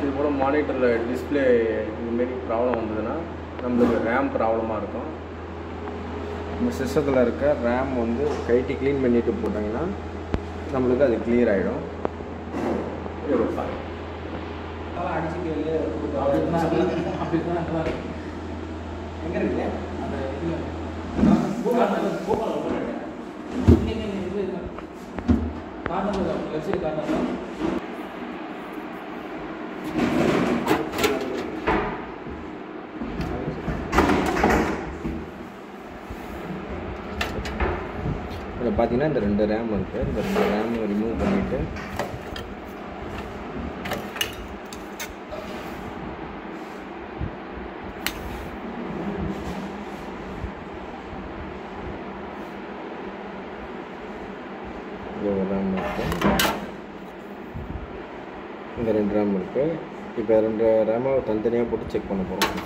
இது போல் மானிட்டரில் டிஸ்பிளே இதுமாரி ப்ராப்ளம் வந்ததுன்னா நம்மளுக்கு ரேம் ப்ராப்ளமாக இருக்கும் இந்த சிஸ்டத்தில் இருக்க ரேம் வந்து கைட்டி க்ளீன் பண்ணிட்டு போட்டாங்கன்னா நம்மளுக்கு அது கிளியர் ஆகிடும் அடிச்சு கேளு அப்படி தான் எங்கே இருக்கு அந்த இதில் காரணம் லெஃப்ட் காரணம் இதில் பார்த்தீங்கன்னா இந்த ரெண்டு ரேம் இருக்குது இந்த ரெண்டு ரேம் ரிமூவ் பண்ணிவிட்டு இது ஒரு ரேம் இருக்குது இந்த ரெண்டு ரேம் இருக்குது இப்போ ரெண்டு ரேமை தனித்தனியாக போட்டு செக் பண்ண போகிறோம்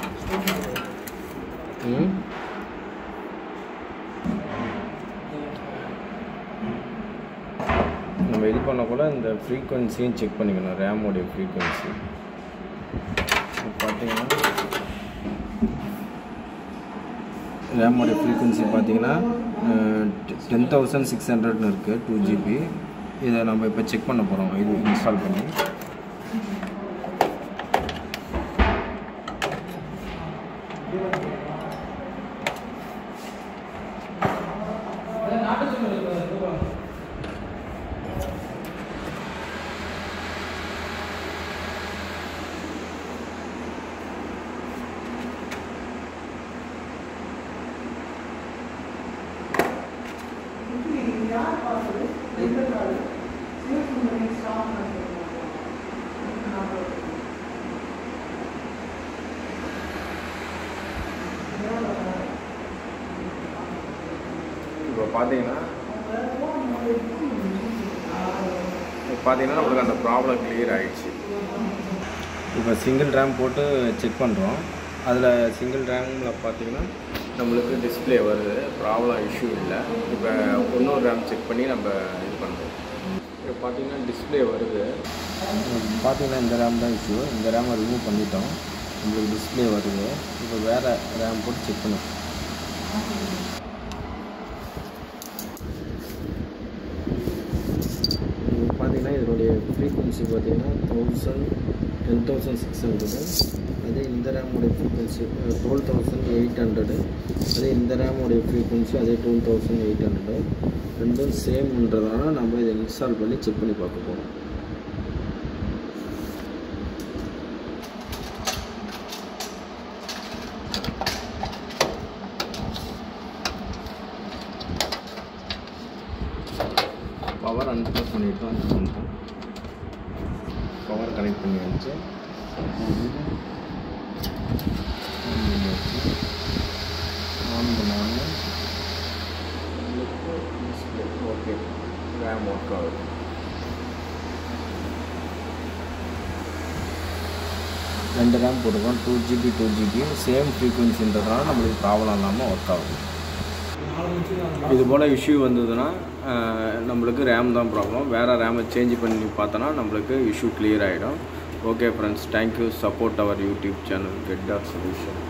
ம் நம்ம இது பண்ண கூட இந்த ஃப்ரீக்குவென்சியும் செக் பண்ணிக்கணும் ரேமோடைய ஃப்ரீக்குவென்சி பார்த்தீங்கன்னா ரேமோடைய ஃப்ரீக்குவென்சி பார்த்தீங்கன்னா டென் தௌசண்ட் சிக்ஸ் ஹண்ட்ரட்னு இருக்குது டூ ஜிபி இதை நம்ம இப்போ செக் பண்ண போகிறோம் இது இன்ஸ்டால் பண்ணி இப்போ பார்த்தீங்கன்னா இப்போ பார்த்தீங்கன்னா நம்மளுக்கு அந்த ப்ராப்ளம் கிளியர் ஆகிடுச்சு இப்போ சிங்கிள் ரேம் போட்டு செக் பண்ணுறோம் அதில் சிங்கிள் ரேமில் பார்த்தீங்கன்னா நம்மளுக்கு டிஸ்பிளே வருது ப்ராப்ளம் இஷ்யூ இல்லை இப்போ இன்னொரு ரேம் செக் பண்ணி நம்ம இது பண்ணுறோம் இப்போ பார்த்தீங்கன்னா டிஸ்பிளே வருது பார்த்தீங்கன்னா இந்த ரேம் தான் இஷ்யூ இந்த ரேமை ரிமூவ் பண்ணிட்டோம் நம்மளுக்கு டிஸ்பிளே வருது இப்போ வேறு ரேம் போட்டு செக் பண்ணுவோம் பார்த்தீங்கன்னா இதனுடைய ஃப்ரீக்குவென்சி பார்த்தீங்கன்னா thousand ten thousand six hundred அதே இந்த ரேமுடைய frequency twelve thousand eight hundred அதே இந்த ரேமுடைய ஃப்ரீக்குவென்சி அதே டுவெல் தௌசண்ட் எயிட் ஹண்ட்ரடு ரெண்டும் சேம்ன்றதுனால நம்ம இதை இன்ஸ்டால் பண்ணி செக் பண்ணி பார்க்க போகிறோம் பவர் அன்பிளக் பண்ணிட்டு தான் இது பண்ணுறோம் பவர் கனெக்ட் பண்ணியாச்சு ஆன் பண்ணாங்க ஓகே ரேம் ஒர்க் ஆகுது ரெண்டு ரேம் போட்டிருக்கோம் two GB two GB same ஃப்ரீக்குவென்சின்றதுனால நம்மளுக்கு ப்ராப்ளம் இல்லாமல் ஒர்க் ஆகுது இது போல் இஷ்யூ வந்ததுன்னா அஹ், நம்மளுக்கு ரேம் தான் ப்ராப்ளம் வேறு ரேமை சேஞ்ச் பண்ணி பார்த்தோன்னா நம்மளுக்கு இஷ்யூ கிளியர் ஆகிடும் okay friends thank you support our YouTube channel get R solution